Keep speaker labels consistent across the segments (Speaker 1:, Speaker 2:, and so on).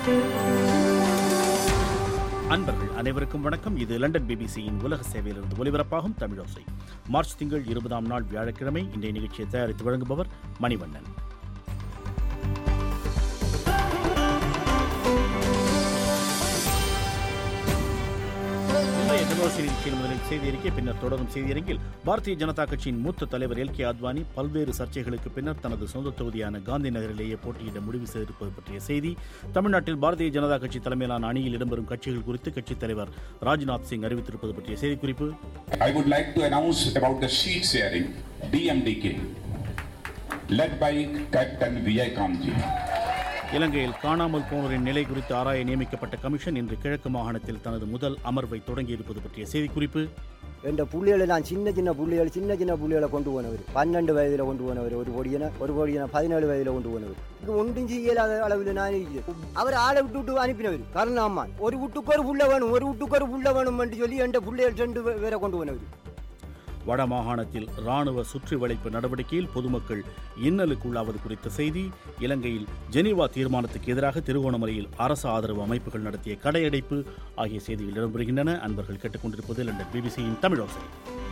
Speaker 1: அன்பர்கள் அனைவருக்கும் வணக்கம் இது லண்டன் பிபிசியின் உலக சேவையிலிருந்து ஒலிபரப்பாகும் தமிழோசை மார்ச் திங்கள் இருபதாம் நாள் வியாழக்கிழமை இன்றைய நிகழ்ச்சியை தயாரித்து வழங்குபவர் மணிவண்ணன் இன்றைய தமிழோசை நிகழ்ச்சியில் முதலில் செய்தி அறிக்கை பின்னர் தொடரும் செய்தியரங்கில் பாரதிய ஜனதா கட்சியின் மூத்த தலைவர் எல் கே அத்வானி பல்வேறு சர்ச்சைகளுக்கு பின்னர் தனது சொந்த தொகுதியான காந்தி நகரிலேயே போட்டியிட முடிவு செய்திருப்பது பற்றிய செய்தி தமிழ்நாட்டில் பாரதிய ஜனதா கட்சி தலைமையிலான அணியில் இடம்பெறும் கட்சிகள் குறித்து கட்சித் தலைவர் ராஜ்நாத் சிங் அறிவித்திருப்பது பற்றிய செய்திக்குறிப்பு
Speaker 2: I would like to announce about the seat sharing DMDK led by Captain Vijay Kamji.
Speaker 1: இலங்கையில் காணாமல் போனோரின் நிலை குறித்து ஆராய நியமிக்கப்பட்ட கமிஷன் இன்று கிழக்கு மாகாணத்தில் தனது முதல் அமர்வை தொடங்கியிருப்பது பற்றிய செய்திக்குறிப்பு
Speaker 3: என்ற புள்ளிகளை நான் சின்ன சின்ன புள்ளிகள் சின்ன சின்ன புள்ளிகளை கொண்டு போனவர் பன்னெண்டு வயதில் கொண்டு போனவர் ஒரு பொடியனை ஒரு பொடியனை பதினேழு வயதில் கொண்டு போனவர் இது ஒன்றும் செய்யலாத அளவில் நான் இருக்கிறேன் அவர் ஆளை விட்டு விட்டு அனுப்பினவர் கருணாமான் ஒரு வீட்டுக்கு ஒரு புள்ள வேணும் ஒரு வீட்டுக்கு ஒரு புள்ள வேணும் என்று சொல்லி என்ற புள்ளைகள் ரெண்டு பேரை கொண்டு போனவர்
Speaker 1: வட மாகாணத்தில் ராணுவ சுற்றி வளைப்பு நடவடிக்கையில் பொதுமக்கள் இன்னலுக்குள்ளாவது குறித்த செய்தி இலங்கையில் ஜெனீவா தீர்மானத்துக்கு எதிராக திருகோணமலையில் அரசு ஆதரவு அமைப்புகள் நடத்திய கடையடைப்பு ஆகிய செய்திகள் இடம்பெறுகின்றன அன்பர்கள் கேட்டுக்கொண்டிருப்பது லண்டன் பிபிசியின் தமிழோசை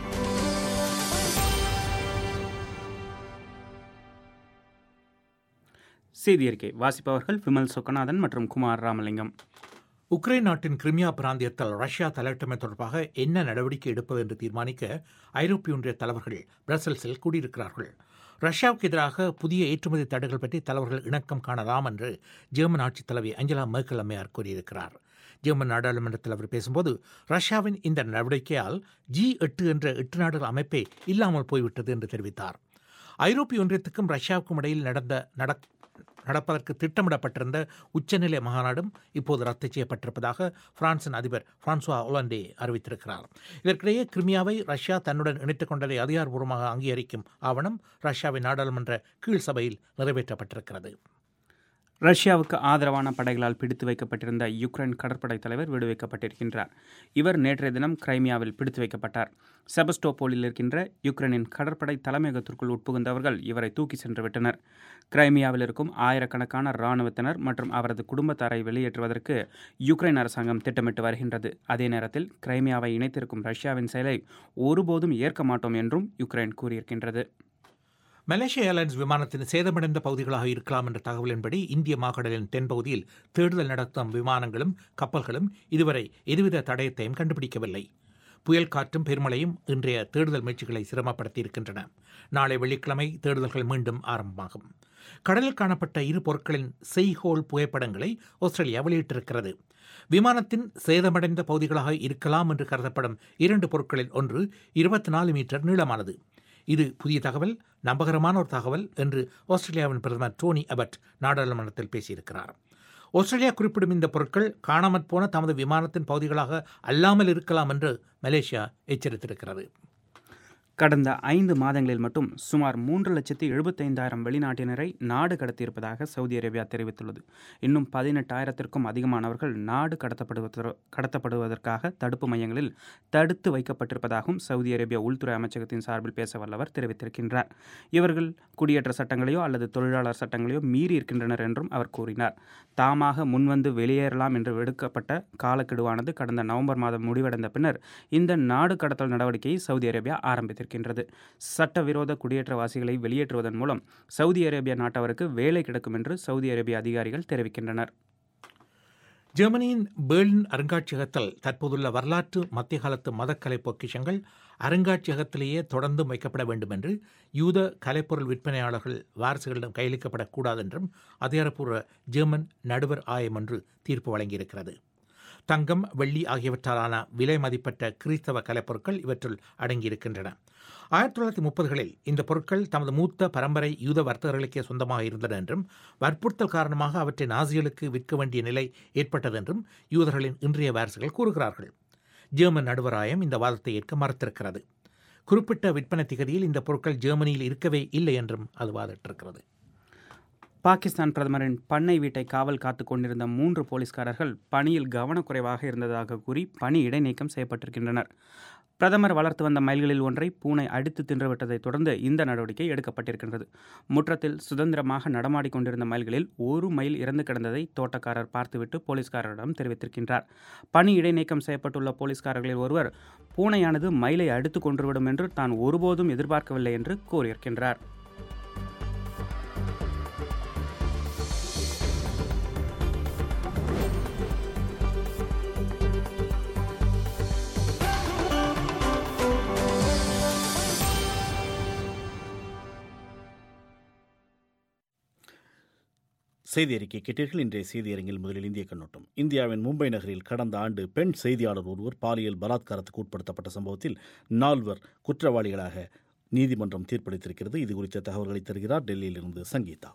Speaker 4: செய்தி அறிக்கை வாசிப்பவர்கள் விமல் சொக்கநாதன் மற்றும் குமார் ராமலிங்கம்
Speaker 5: உக்ரைன் நாட்டின் கிரிமியா பிராந்தியத்தில் ரஷ்யா தலையிட்டமை தொடர்பாக என்ன நடவடிக்கை எடுப்பது என்று தீர்மானிக்க ஐரோப்பிய ஒன்றிய தலைவர்கள் பிரசல்ஸில் கூடியிருக்கிறார்கள் ரஷ்யாவுக்கு எதிராக புதிய ஏற்றுமதி தடைகள் பற்றி தலைவர்கள் இணக்கம் காணலாம் என்று ஜெர்மன் ஆட்சித் தலைவி அஞ்சலா மேர்க்கல் அம்மையார் கூறியிருக்கிறார் ஜெர்மன் நாடாளுமன்றத்தில் அவர் பேசும்போது ரஷ்யாவின் இந்த நடவடிக்கையால் ஜி எட்டு என்ற எட்டு நாடுகள் அமைப்பே இல்லாமல் போய்விட்டது என்று தெரிவித்தார் ஐரோப்பிய ஒன்றியத்துக்கும் ரஷ்யாவுக்கும் இடையில் நடந்த நடக் நடப்பதற்கு திட்டமிடப்பட்டிருந்த உச்சநிலை மாநாடும் இப்போது ரத்து செய்யப்பட்டிருப்பதாக பிரான்சின் அதிபர் பிரான்சுவா ஒலாண்டே அறிவித்திருக்கிறார் இதற்கிடையே கிரிமியாவை ரஷ்யா தன்னுடன் இணைத்துக் கொண்டதை அதிகாரப்பூர்வமாக அங்கீகரிக்கும் ஆவணம் ரஷ்யாவின் நாடாளுமன்ற கீழ் சபையில் நிறைவேற்றப்பட்டிருக்கிறது
Speaker 4: ரஷ்யாவுக்கு ஆதரவான படைகளால் பிடித்து வைக்கப்பட்டிருந்த யுக்ரைன் கடற்படை தலைவர் விடுவிக்கப்பட்டிருக்கின்றார் இவர் நேற்றைய தினம் கிரைமியாவில் பிடித்து வைக்கப்பட்டார் செபஸ்டோபோலில் இருக்கின்ற யுக்ரைனின் கடற்படை தலைமையகத்திற்குள் உட்புகுந்தவர்கள் இவரை தூக்கி சென்று விட்டனர் கிரைமியாவில் இருக்கும் ஆயிரக்கணக்கான இராணுவத்தினர் மற்றும் அவரது குடும்பத்தாரை வெளியேற்றுவதற்கு யுக்ரைன் அரசாங்கம் திட்டமிட்டு வருகின்றது அதே நேரத்தில் கிரைமியாவை இணைத்திருக்கும் ரஷ்யாவின் செயலை ஒருபோதும் ஏற்க மாட்டோம் என்றும் யுக்ரைன் கூறியிருக்கின்றது
Speaker 5: மலேசிய ஏர்லைன்ஸ் விமானத்தின் சேதமடைந்த பகுதிகளாக இருக்கலாம் என்ற தகவலின்படி இந்திய மாகடலின் தென்பகுதியில் தேடுதல் நடத்தும் விமானங்களும் கப்பல்களும் இதுவரை எதுவித தடயத்தையும் கண்டுபிடிக்கவில்லை புயல் காற்றும் பெருமழையும் இன்றைய தேடுதல் முயற்சிகளை சிரமப்படுத்தி இருக்கின்றன நாளை வெள்ளிக்கிழமை தேடுதல்கள் மீண்டும் ஆரம்பமாகும் கடலில் காணப்பட்ட இரு பொருட்களின் செய்ஹோல் புகைப்படங்களை ஆஸ்திரேலியா வெளியிட்டிருக்கிறது விமானத்தின் சேதமடைந்த பகுதிகளாக இருக்கலாம் என்று கருதப்படும் இரண்டு பொருட்களில் ஒன்று இருபத்தி நாலு மீட்டர் நீளமானது இது புதிய தகவல் நம்பகரமான ஒரு தகவல் என்று ஆஸ்திரேலியாவின் பிரதமர் டோனி அபட் நாடாளுமன்றத்தில் பேசியிருக்கிறார் ஆஸ்திரேலியா குறிப்பிடும் இந்த பொருட்கள் காணாமற் போன தமது விமானத்தின் பகுதிகளாக அல்லாமல் இருக்கலாம் என்று மலேசியா எச்சரித்திருக்கிறது
Speaker 4: கடந்த ஐந்து மாதங்களில் மட்டும் சுமார் மூன்று லட்சத்தி எழுபத்தைந்தாயிரம் வெளிநாட்டினரை நாடு கடத்தியிருப்பதாக சவுதி அரேபியா தெரிவித்துள்ளது இன்னும் பதினெட்டாயிரத்திற்கும் அதிகமானவர்கள் நாடு கடத்தப்படுவத கடத்தப்படுவதற்காக தடுப்பு மையங்களில் தடுத்து வைக்கப்பட்டிருப்பதாகவும் சவுதி அரேபியா உள்துறை அமைச்சகத்தின் சார்பில் பேச வல்லவர் தெரிவித்திருக்கின்றார் இவர்கள் குடியேற்ற சட்டங்களையோ அல்லது தொழிலாளர் சட்டங்களையோ மீறி இருக்கின்றனர் என்றும் அவர் கூறினார் தாமாக முன்வந்து வெளியேறலாம் என்று விடுக்கப்பட்ட காலக்கெடுவானது கடந்த நவம்பர் மாதம் முடிவடைந்த பின்னர் இந்த நாடு கடத்தல் நடவடிக்கையை சவுதி அரேபியா ஆரம்பித்திருக்கின்றது சட்டவிரோத குடியேற்றவாசிகளை வெளியேற்றுவதன் மூலம் சவுதி அரேபியா நாட்டவருக்கு வேலை கிடைக்கும் என்று சவுதி அரேபியா அதிகாரிகள் தெரிவிக்கின்றனர்
Speaker 5: ஜெர்மனியின் பேர்லின் அருங்காட்சியகத்தில் தற்போதுள்ள வரலாற்று மத்திய காலத்து மதக்கலை பொக்கிஷங்கள் அருங்காட்சியகத்திலேயே தொடர்ந்தும் வைக்கப்பட வேண்டும் என்று யூத கலைப்பொருள் விற்பனையாளர்கள் வாரிசுகளிடம் கையளிக்கப்படக்கூடாது என்றும் அதிகாரப்பூர்வ ஜெர்மன் நடுவர் ஆயம் ஒன்று தீர்ப்பு வழங்கியிருக்கிறது தங்கம் வெள்ளி ஆகியவற்றாலான விலை மதிப்பற்ற கிறிஸ்தவ கலைப்பொருட்கள் இவற்றுள் அடங்கியிருக்கின்றன ஆயிரத்தி தொள்ளாயிரத்தி முப்பதுகளில் இந்த பொருட்கள் தமது மூத்த பரம்பரை யூத வர்த்தகர்களுக்கே சொந்தமாக இருந்தன என்றும் வற்புறுத்தல் காரணமாக அவற்றை நாசிகளுக்கு விற்க வேண்டிய நிலை ஏற்பட்டது என்றும் யூதர்களின் இன்றைய வாரிசுகள் கூறுகிறார்கள் ஜெர்மன் நடுவராயம் இந்த வாதத்தை ஏற்க மறுத்திருக்கிறது குறிப்பிட்ட விற்பனை திகதியில் இந்த பொருட்கள் ஜெர்மனியில் இருக்கவே இல்லை என்றும் அது வாதிட்டிருக்கிறது
Speaker 4: பாகிஸ்தான் பிரதமரின் பண்ணை வீட்டை காவல் காத்து கொண்டிருந்த மூன்று போலீஸ்காரர்கள் பணியில் கவனக்குறைவாக இருந்ததாக கூறி பணி இடைநீக்கம் செய்யப்பட்டிருக்கின்றனர் பிரதமர் வளர்த்து வந்த மயில்களில் ஒன்றை பூனை அடித்து தின்றுவிட்டதைத் தொடர்ந்து இந்த நடவடிக்கை எடுக்கப்பட்டிருக்கின்றது முற்றத்தில் சுதந்திரமாக நடமாடிக் கொண்டிருந்த மயில்களில் ஒரு மயில் இறந்து கிடந்ததை தோட்டக்காரர் பார்த்துவிட்டு போலீஸ்காரரிடம் தெரிவித்திருக்கின்றார் பணி இடைநீக்கம் செய்யப்பட்டுள்ள போலீஸ்காரர்களில் ஒருவர் பூனையானது மயிலை அடித்து கொன்றுவிடும் என்று தான் ஒருபோதும் எதிர்பார்க்கவில்லை என்று கூறியிருக்கின்றார்
Speaker 1: செய்தி அறிக்கை கேட்டீர்கள் இன்றைய செய்தியரங்கில் முதலில் இந்திய கண்ணோட்டம் இந்தியாவின் மும்பை நகரில் கடந்த ஆண்டு பெண் செய்தியாளர் ஒருவர் பாலியல் பலாத்காரத்துக்கு உட்படுத்தப்பட்ட சம்பவத்தில் நால்வர் குற்றவாளிகளாக நீதிமன்றம் தீர்ப்பளித்திருக்கிறது இது குறித்த தகவல்களை தருகிறார் டெல்லியிலிருந்து சங்கீதா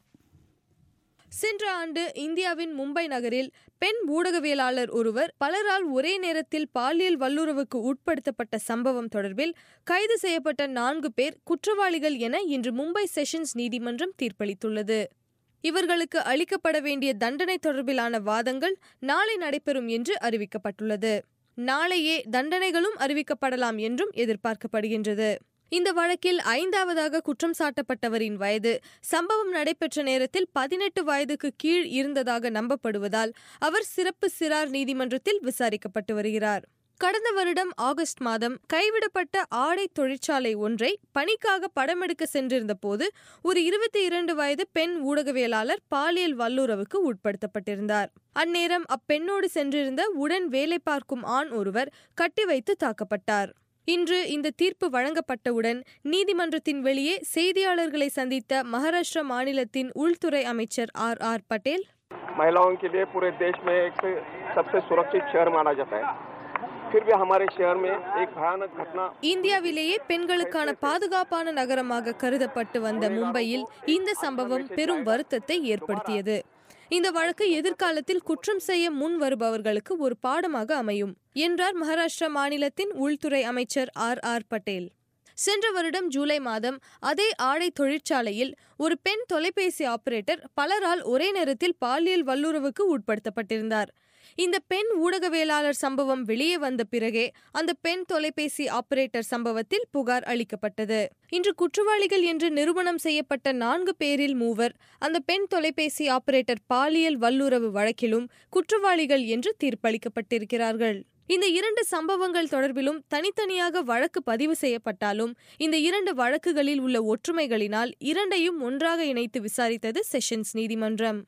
Speaker 6: சென்ற ஆண்டு இந்தியாவின் மும்பை நகரில் பெண் ஊடகவியலாளர் ஒருவர் பலரால் ஒரே நேரத்தில் பாலியல் வல்லுறவுக்கு உட்படுத்தப்பட்ட சம்பவம் தொடர்பில் கைது செய்யப்பட்ட நான்கு பேர் குற்றவாளிகள் என இன்று மும்பை செஷன்ஸ் நீதிமன்றம் தீர்ப்பளித்துள்ளது இவர்களுக்கு அளிக்கப்பட வேண்டிய தண்டனை தொடர்பிலான வாதங்கள் நாளை நடைபெறும் என்று அறிவிக்கப்பட்டுள்ளது நாளையே தண்டனைகளும் அறிவிக்கப்படலாம் என்றும் எதிர்பார்க்கப்படுகின்றது இந்த வழக்கில் ஐந்தாவதாக குற்றம் சாட்டப்பட்டவரின் வயது சம்பவம் நடைபெற்ற நேரத்தில் பதினெட்டு வயதுக்கு கீழ் இருந்ததாக நம்பப்படுவதால் அவர் சிறப்பு சிறார் நீதிமன்றத்தில் விசாரிக்கப்பட்டு வருகிறார் கடந்த வருடம் ஆகஸ்ட் மாதம் கைவிடப்பட்ட ஆடை தொழிற்சாலை ஒன்றை பணிக்காக படமெடுக்க சென்றிருந்த போது ஒரு இருபத்தி இரண்டு வயது பெண் ஊடகவியலாளர் பாலியல் வல்லுறவுக்கு உட்படுத்தப்பட்டிருந்தார் அந்நேரம் அப்பெண்ணோடு சென்றிருந்த உடன் வேலை பார்க்கும் ஆண் ஒருவர் கட்டி வைத்து தாக்கப்பட்டார் இன்று இந்த தீர்ப்பு வழங்கப்பட்டவுடன் நீதிமன்றத்தின் வெளியே செய்தியாளர்களை சந்தித்த மகாராஷ்டிரா மாநிலத்தின் உள்துறை அமைச்சர் ஆர் ஆர் பட்டேல்
Speaker 7: महिलाओं के लिए पूरे देश में एक सबसे सुरक्षित शहर माना जाता है फिर भी हमारे शहर में एक भयानक घटना
Speaker 6: இந்தியாவிலேயே பெண்களுக்கான பாதுகாப்பான நகரமாக கருதப்பட்டு வந்த மும்பையில் இந்த சம்பவம் பெரும் வருத்தத்தை ஏற்படுத்தியது இந்த வழக்கு எதிர்காலத்தில் குற்றம் செய்ய முன் வருபவர்களுக்கு ஒரு பாடமாக அமையும் என்றார் மகாராஷ்டிரா மாநிலத்தின் உள்துறை அமைச்சர் ஆர் ஆர் பட்டேல் சென்ற வருடம் ஜூலை மாதம் அதே ஆடை தொழிற்சாலையில் ஒரு பெண் தொலைபேசி ஆபரேட்டர் பலரால் ஒரே நேரத்தில் பாலியல் வல்லுறவுக்கு உட்படுத்தப்பட்டிருந்தார் இந்த பெண் ஊடகவியலாளர் சம்பவம் வெளியே வந்த பிறகே அந்த பெண் தொலைபேசி ஆபரேட்டர் சம்பவத்தில் புகார் அளிக்கப்பட்டது இன்று குற்றவாளிகள் என்று நிரூபணம் செய்யப்பட்ட நான்கு பேரில் மூவர் அந்த பெண் தொலைபேசி ஆபரேட்டர் பாலியல் வல்லுறவு வழக்கிலும் குற்றவாளிகள் என்று தீர்ப்பளிக்கப்பட்டிருக்கிறார்கள் இந்த இரண்டு சம்பவங்கள் தொடர்பிலும் தனித்தனியாக வழக்கு பதிவு செய்யப்பட்டாலும் இந்த இரண்டு வழக்குகளில் உள்ள ஒற்றுமைகளினால் இரண்டையும் ஒன்றாக இணைத்து விசாரித்தது செஷன்ஸ் நீதிமன்றம்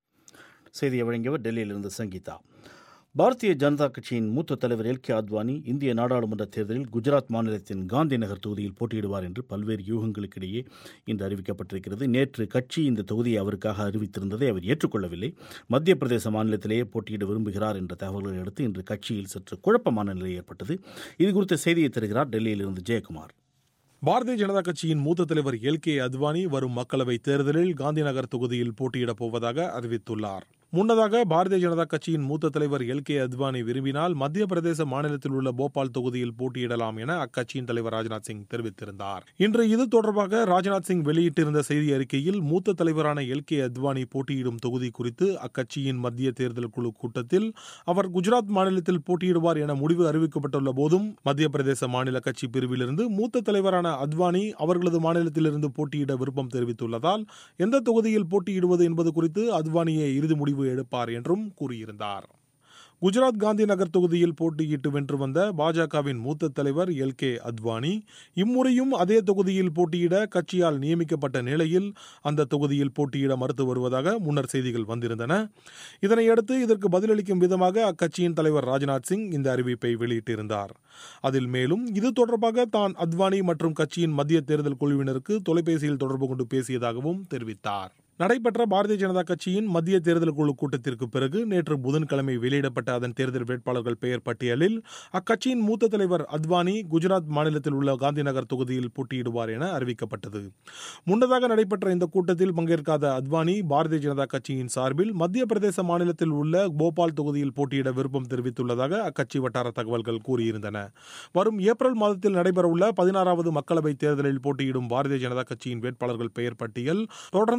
Speaker 1: செய்தியை வழங்கியவர் டெல்லியிலிருந்து சங்கீதா பாரதிய ஜனதா கட்சியின் மூத்த தலைவர் எல் கே அத்வானி இந்திய நாடாளுமன்ற தேர்தலில் குஜராத் மாநிலத்தின் காந்தி நகர் தொகுதியில் போட்டியிடுவார் என்று பல்வேறு யூகங்களுக்கிடையே இன்று அறிவிக்கப்பட்டிருக்கிறது நேற்று கட்சி இந்த தொகுதியை அவருக்காக அறிவித்திருந்ததை அவர் ஏற்றுக்கொள்ளவில்லை மத்திய பிரதேச மாநிலத்திலேயே போட்டியிட விரும்புகிறார் என்ற தகவல்களை அடுத்து இன்று கட்சியில் சற்று குழப்பமான நிலை ஏற்பட்டது இது குறித்த செய்தியை தருகிறார் டெல்லியிலிருந்து ஜெயக்குமார்
Speaker 8: பாரதிய ஜனதா கட்சியின் மூத்த தலைவர் எல் கே அத்வானி வரும் மக்களவைத் தேர்தலில் காந்திநகர் தொகுதியில் போட்டியிடப் போவதாக அறிவித்துள்ளார் முன்னதாக பாரதிய ஜனதா கட்சியின் மூத்த தலைவர் எல் கே அத்வானி விரும்பினால் மத்திய பிரதேச மாநிலத்தில் உள்ள போபால் தொகுதியில் போட்டியிடலாம் என அக்கட்சியின் தலைவர் ராஜ்நாத் சிங் தெரிவித்திருந்தார் இன்று இது தொடர்பாக ராஜ்நாத் சிங் வெளியிட்டிருந்த செய்தி அறிக்கையில் மூத்த தலைவரான எல் கே அத்வானி போட்டியிடும் தொகுதி குறித்து அக்கட்சியின் மத்திய தேர்தல் குழு கூட்டத்தில் அவர் குஜராத் மாநிலத்தில் போட்டியிடுவார் என முடிவு அறிவிக்கப்பட்டுள்ள போதும் மத்திய பிரதேச மாநில கட்சி பிரிவிலிருந்து மூத்த தலைவரான அத்வானி அவர்களது மாநிலத்திலிருந்து போட்டியிட விருப்பம் தெரிவித்துள்ளதால் எந்த தொகுதியில் போட்டியிடுவது என்பது குறித்து அத்வானியே இறுதி முடிவு எடுப்பார் என்றும் கூறியிருந்தார் குஜராத் காந்தி நகர் தொகுதியில் போட்டியிட்டு வென்று வந்த பாஜகவின் மூத்த தலைவர் எல் கே அத்வானி இம்முறையும் அதே தொகுதியில் போட்டியிட கட்சியால் நியமிக்கப்பட்ட நிலையில் அந்த தொகுதியில் போட்டியிட மறுத்து வருவதாக முன்னர் செய்திகள் வந்திருந்தன இதனையடுத்து இதற்கு பதிலளிக்கும் விதமாக அக்கட்சியின் தலைவர் ராஜ்நாத் சிங் இந்த அறிவிப்பை வெளியிட்டிருந்தார் அதில் மேலும் இது தொடர்பாக தான் அத்வானி மற்றும் கட்சியின் மத்திய தேர்தல் குழுவினருக்கு தொலைபேசியில் தொடர்பு கொண்டு பேசியதாகவும் தெரிவித்தார் நடைபெற்ற பாரதிய ஜனதா கட்சியின் மத்திய தேர்தல் குழு கூட்டத்திற்கு பிறகு நேற்று புதன்கிழமை வெளியிடப்பட்ட அதன் தேர்தல் வேட்பாளர்கள் பெயர் பட்டியலில் அக்கட்சியின் மூத்த தலைவர் அத்வானி குஜராத் மாநிலத்தில் உள்ள காந்திநகர் தொகுதியில் போட்டியிடுவார் என அறிவிக்கப்பட்டது முன்னதாக நடைபெற்ற இந்த கூட்டத்தில் பங்கேற்காத அத்வானி பாரதிய ஜனதா கட்சியின் சார்பில் மத்திய பிரதேச மாநிலத்தில் உள்ள போபால் தொகுதியில் போட்டியிட விருப்பம் தெரிவித்துள்ளதாக அக்கட்சி வட்டார தகவல்கள் கூறியிருந்தன வரும் ஏப்ரல் மாதத்தில் நடைபெறவுள்ள பதினாறாவது மக்களவைத் தேர்தலில் போட்டியிடும் பாரதிய ஜனதா கட்சியின் வேட்பாளர்கள் பெயர் பட்டியல் தொடர்ந்து பல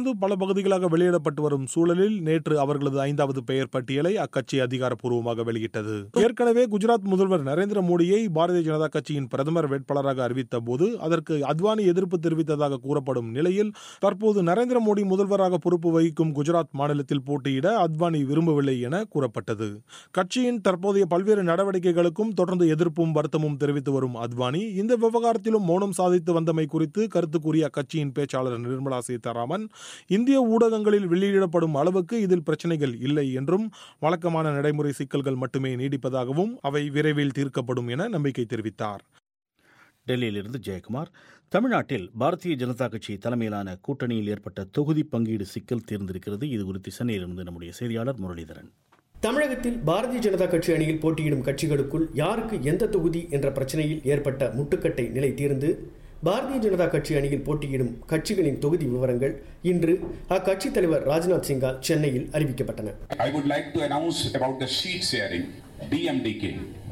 Speaker 8: தொகுதிகளாக வெளியிடப்பட்டு வரும் சூழலில் நேற்று அவர்களது ஐந்தாவது பெயர் பட்டியலை அக்கட்சி அதிகாரப்பூர்வமாக வெளியிட்டது ஏற்கனவே குஜராத் முதல்வர் நரேந்திர மோடியை பாரதிய ஜனதா கட்சியின் பிரதமர் வேட்பாளராக அறிவித்த போது அதற்கு அத்வானி எதிர்ப்பு தெரிவித்ததாக கூறப்படும் நிலையில் தற்போது நரேந்திர மோடி முதல்வராக பொறுப்பு வகிக்கும் குஜராத் மாநிலத்தில் போட்டியிட அத்வானி விரும்பவில்லை என கூறப்பட்டது கட்சியின் தற்போதைய பல்வேறு நடவடிக்கைகளுக்கும் தொடர்ந்து எதிர்ப்பும் வருத்தமும் தெரிவித்து வரும் அத்வானி இந்த விவகாரத்திலும் மௌனம் சாதித்து வந்தமை குறித்து கருத்து கூறிய அக்கட்சியின் பேச்சாளர் நிர்மலா சீதாராமன் இந்திய ஊடகங்களில் வெளியிடப்படும் அளவுக்கு இதில் பிரச்சனைகள் இல்லை என்றும் வழக்கமான நடைமுறை சிக்கல்கள் மட்டுமே நீடிப்பதாகவும் அவை விரைவில் தீர்க்கப்படும் என நம்பிக்கை தெரிவித்தார்
Speaker 1: டெல்லியிலிருந்து ஜெயக்குமார் தமிழ்நாட்டில் பாரதிய ஜனதா கட்சி தலைமையிலான கூட்டணியில் ஏற்பட்ட தொகுதி பங்கீடு சிக்கல் தீர்ந்திருக்கிறது இது குறித்து சென்னையிலிருந்து நம்முடைய செய்தியாளர் முரளிதரன்
Speaker 9: தமிழகத்தில் பாரதிய ஜனதா கட்சி அணியில் போட்டியிடும் கட்சிகளுக்குள் யாருக்கு எந்த தொகுதி என்ற பிரச்சனையில் ஏற்பட்ட முட்டுக்கட்டை நிலை தீர்ந்து பாரதிய ஜனதா கட்சி அணியில் போட்டியிடும் கட்சிகளின் தொகுதி விவரங்கள் இன்று அக்கட்சி தலைவர் ராஜ்நாத் சிங்கால் சென்னையில் அறிவிக்கப்பட்டன
Speaker 2: I would like to announce about the seat sharing DMDK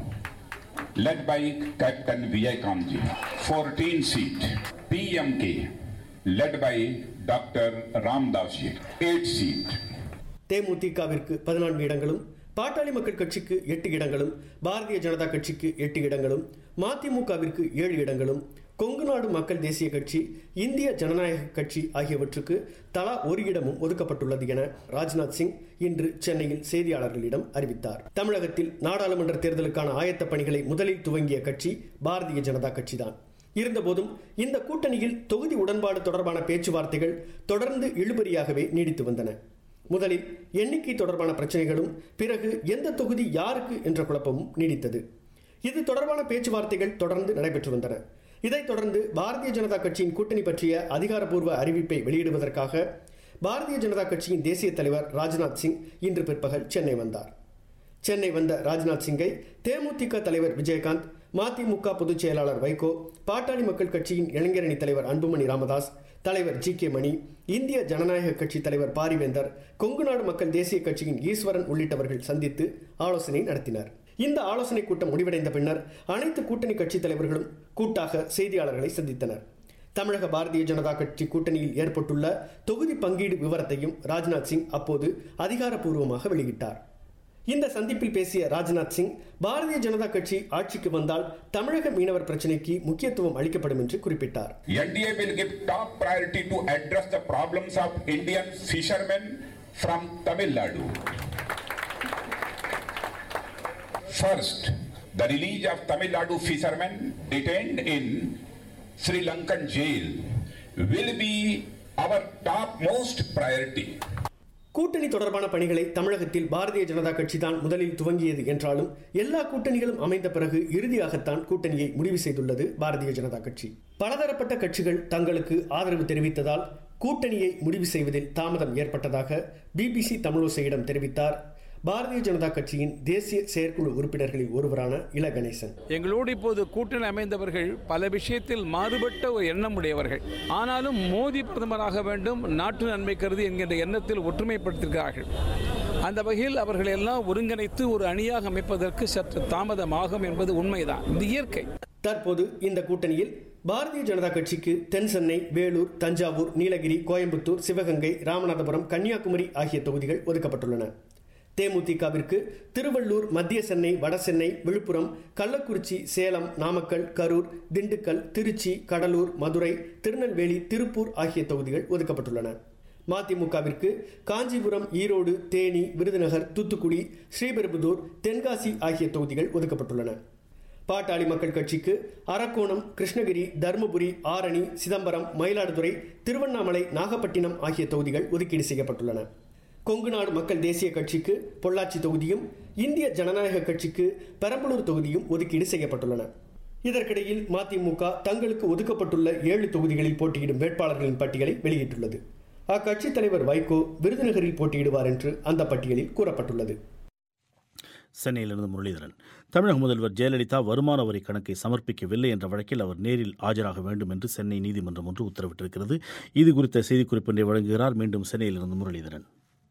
Speaker 2: led by Captain Vijay Kamji 14 seat PMK led by Dr. Ramdas ji 8 seat
Speaker 9: தேமுதிகவிற்கு பதினான்கு இடங்களும் பாட்டாளி மக்கள் கட்சிக்கு எட்டு இடங்களும் பாரதிய ஜனதா கட்சிக்கு எட்டு இடங்களும் மதிமுகவிற்கு ஏழு இடங்களும் கொங்கு நாடு மக்கள் தேசிய கட்சி இந்திய ஜனநாயக கட்சி ஆகியவற்றுக்கு தலா ஒரு இடமும் ஒதுக்கப்பட்டுள்ளது என ராஜ்நாத் சிங் இன்று சென்னையில் செய்தியாளர்களிடம் அறிவித்தார் தமிழகத்தில் நாடாளுமன்ற தேர்தலுக்கான ஆயத்த பணிகளை முதலில் துவங்கிய கட்சி பாரதிய ஜனதா கட்சிதான் இருந்தபோதும் இந்த கூட்டணியில் தொகுதி உடன்பாடு தொடர்பான பேச்சுவார்த்தைகள் தொடர்ந்து இழுபறியாகவே நீடித்து வந்தன முதலில் எண்ணிக்கை தொடர்பான பிரச்சனைகளும் பிறகு எந்த தொகுதி யாருக்கு என்ற குழப்பமும் நீடித்தது இது தொடர்பான பேச்சுவார்த்தைகள் தொடர்ந்து நடைபெற்று வந்தன இதைத் தொடர்ந்து பாரதிய ஜனதா கட்சியின் கூட்டணி பற்றிய அதிகாரப்பூர்வ அறிவிப்பை வெளியிடுவதற்காக பாரதிய ஜனதா கட்சியின் தேசிய தலைவர் ராஜ்நாத் சிங் இன்று பிற்பகல் சென்னை வந்தார் சென்னை வந்த ராஜ்நாத் சிங்கை தேமுதிக தலைவர் விஜயகாந்த் மதிமுக பொதுச் செயலாளர் வைகோ பாட்டாளி மக்கள் கட்சியின் இளைஞரணி தலைவர் அன்புமணி ராமதாஸ் தலைவர் ஜி கே மணி இந்திய ஜனநாயக கட்சி தலைவர் பாரிவேந்தர் கொங்கு நாடு மக்கள் தேசிய கட்சியின் ஈஸ்வரன் உள்ளிட்டவர்கள் சந்தித்து ஆலோசனை நடத்தினர் இந்த ஆலோசனை கூட்டம் முடிவடைந்த பின்னர் அனைத்து கூட்டணி கட்சி தலைவர்களும் கூட்டாக செய்தியாளர்களை சந்தித்தனர் தமிழக பாரதிய ஜனதா கட்சி கூட்டணியில் ஏற்பட்டுள்ள தொகுதி பங்கீடு விவரத்தையும் ராஜ்நாத் சிங் அப்போது அதிகாரப்பூர்வமாக வெளியிட்டார் இந்த சந்திப்பில் பேசிய ராஜ்நாத் சிங் பாரதிய ஜனதா கட்சி ஆட்சிக்கு வந்தால் தமிழக மீனவர் பிரச்சினைக்கு முக்கியத்துவம் அளிக்கப்படும் என்று குறிப்பிட்டார்
Speaker 2: NDA will give top priority to address the problems of Indian fishermen from Tamil Nadu. First, the release of Tamil Nadu fishermen detained in Sri Lankan jail will be our topmost priority.
Speaker 9: கூட்டணி தொடர்பான பணிகளை தமிழகத்தில் பாரதிய ஜனதா கட்சி தான் முதலில் துவங்கியது என்றாலும் எல்லா கூட்டணிகளும் அமைந்த பிறகு இறுதியாகத்தான் கூட்டணியை முடிவு செய்துள்ளது பாரதிய ஜனதா கட்சி பலதரப்பட்ட கட்சிகள் தங்களுக்கு ஆதரவு தெரிவித்ததால் கூட்டணியை முடிவு செய்வதில் தாமதம் ஏற்பட்டதாக பிபிசி தமிழோசையிடம் தெரிவித்தார் பாரதிய ஜனதா கட்சியின் தேசிய செயற்குழு உறுப்பினர்களில் ஒருவரான இல கணேசன்
Speaker 10: எங்களோடு இப்போது கூட்டணி அமைந்தவர்கள் பல விஷயத்தில் மாறுபட்ட ஒரு எண்ணம் உடையவர்கள் ஆனாலும் மோடி பிரதமராக வேண்டும் நாட்டு நன்மை கருதி என்கின்ற எண்ணத்தில் ஒற்றுமைப்படுத்தியிருக்கிறார்கள் அந்த வகையில் அவர்கள் எல்லாம் ஒருங்கிணைத்து ஒரு அணியாக அமைப்பதற்கு சற்று தாமதமாகும் என்பது உண்மைதான் இது இயற்கை
Speaker 9: தற்போது இந்த கூட்டணியில் பாரதிய ஜனதா கட்சிக்கு தென் சென்னை வேலூர் தஞ்சாவூர் நீலகிரி கோயம்புத்தூர் சிவகங்கை ராமநாதபுரம் கன்னியாகுமரி ஆகிய தொகுதிகள் ஒதுக்கப்பட்டுள்ளன தேமுதிகவிற்கு திருவள்ளூர் மத்திய சென்னை வட சென்னை விழுப்புரம் கள்ளக்குறிச்சி சேலம் நாமக்கல் கரூர் திண்டுக்கல் திருச்சி கடலூர் மதுரை திருநெல்வேலி திருப்பூர் ஆகிய தொகுதிகள் ஒதுக்கப்பட்டுள்ளன மதிமுகவிற்கு காஞ்சிபுரம் ஈரோடு தேனி விருதுநகர் தூத்துக்குடி ஸ்ரீபெரும்புதூர் தென்காசி ஆகிய தொகுதிகள் ஒதுக்கப்பட்டுள்ளன பாட்டாளி மக்கள் கட்சிக்கு அரக்கோணம் கிருஷ்ணகிரி தருமபுரி ஆரணி சிதம்பரம் மயிலாடுதுறை திருவண்ணாமலை நாகப்பட்டினம் ஆகிய தொகுதிகள் ஒதுக்கீடு செய்யப்பட்டுள்ளன கொங்கு நாடு மக்கள் தேசிய கட்சிக்கு பொள்ளாச்சி தொகுதியும் இந்திய ஜனநாயக கட்சிக்கு பெரம்பலூர் தொகுதியும் ஒதுக்கீடு செய்யப்பட்டுள்ளன இதற்கிடையில் மதிமுக தங்களுக்கு ஒதுக்கப்பட்டுள்ள ஏழு தொகுதிகளில் போட்டியிடும் வேட்பாளர்களின் பட்டியலை வெளியிட்டுள்ளது அக்கட்சித் தலைவர் வைகோ விருதுநகரில் போட்டியிடுவார் என்று அந்த பட்டியலில் கூறப்பட்டுள்ளது
Speaker 1: சென்னையிலிருந்து முரளிதரன் தமிழக முதல்வர் ஜெயலலிதா வருமான வரி கணக்கை சமர்ப்பிக்கவில்லை என்ற வழக்கில் அவர் நேரில் ஆஜராக வேண்டும் என்று சென்னை நீதிமன்றம் ஒன்று உத்தரவிட்டிருக்கிறது இது குறித்த செய்திக்குறிப்பினை வழங்குகிறார் மீண்டும் சென்னையிலிருந்து முரளிதரன்